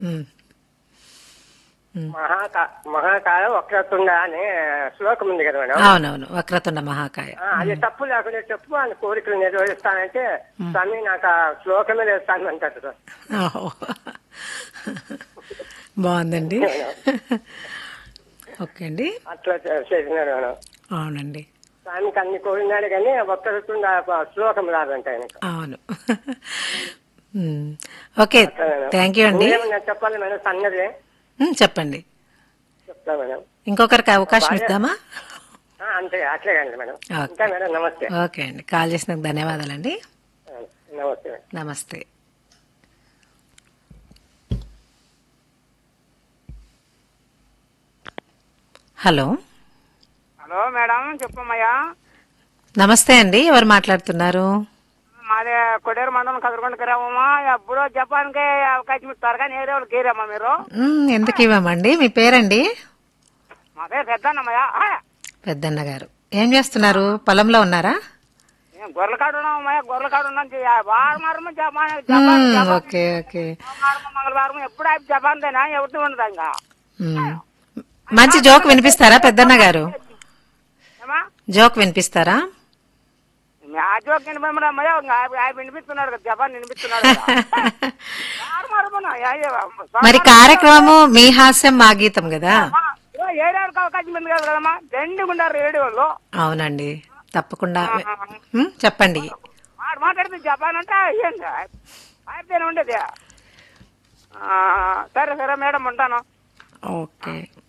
ఉమ్, మహాకా మహాకాయ వక్రతుండ అనే శ్లోకం ఉంది కదా మేడం అవునవును వక్రతుండ మహాకాయ ఆ, అది తప్పు లేకుండా చెప్పు ఆయన కోరికలు నెరవేరుస్తానంటే స్వామి నాకు ఆ శ్లోకమే లేదు అంటాడు సార్. ఓహో. బాగుందండి ఓకే అండి అట్లా చే- చేసినాడు మేడం అవునండి స్వామికి అన్ని కోరినాడు కానీ వక్రతుండ శ్లోకం రాదంట ఆయనకు అవును ఉమ్, ఓకే థ్యాంక్ యూ అండి ఏమన్నా చెప్పాలి మేడం సన్నది ఉమ్, చెప్పండి చెప్తా మేడం ఇంకొకరికి అవకాశం ఇద్దామా ఆ, అంతే అట్లే కానీ మేడం ఓకే. ఇంకా మేడం నమస్తే ఓకే అండి కాల్ చేసినందుకు ధన్యవాదాలండి ఆ, నమస్తే మేడం నమస్తే హలో హలో మేడం చెప్పమ్మయ్యా నమస్తే అండి ఎవరు మాట్లాడుతున్నారు మాది కొడేరు మండలం కదురుకొండ గ్రామమ్మా ఎప్పుడో జపాన్కే అవకాశం ఇస్తారు కానీ ఏరే వాళ్ళకి ఏరమ్మా మీరు మ్, ఎందుకు ఇవ్వమండి మీ పేరండి మా పేరు పెద్దన్నమ్మయ్యా ఆ, పెద్దన్న గారు ఏం చేస్తున్నారు పొలంలో ఉన్నారా నేను గొర్రెల కాడు ఉన్నామయ్యా గొర్రెల కాడు ఉన్నాం వారం వారం జపాన్ జపాన్ మ్, జపాన్ ఓకే ఓకే సోమవారం మంగళవారం ఎప్పుడు అవి జపాన్దేనా ఎవరిది ఉండదు ఇంకా మ్. మంచి జోక్ వినిపిస్తారా పెద్దన్న గారు ఏమా జోక్ వినిపిస్తారా ఆ జోక్ వినిపించమయ్యా ఆయన వినిపిస్తున్నాడు కదా జపాన్ వినిపిస్తున్నాడు కదా వారం వారం ఉన్నా. యా, యా, మరి కార్యక్రమము మీ హాస్యం మా గీతం కదా అమ్మా, ఇదిగో ఏరియాలకు అవకాశం ఉంది కదా కదమ్మా దండిగుండారు రేడియోలో అవునండి తప్పకుండా మ్, చెప్పండి మాట మాట్లాడితే జపాన్ అంటే ఏంది అయిపోయిన ఉండేది ఆ, సరే సరే మేడం ఉంటాను ఓకే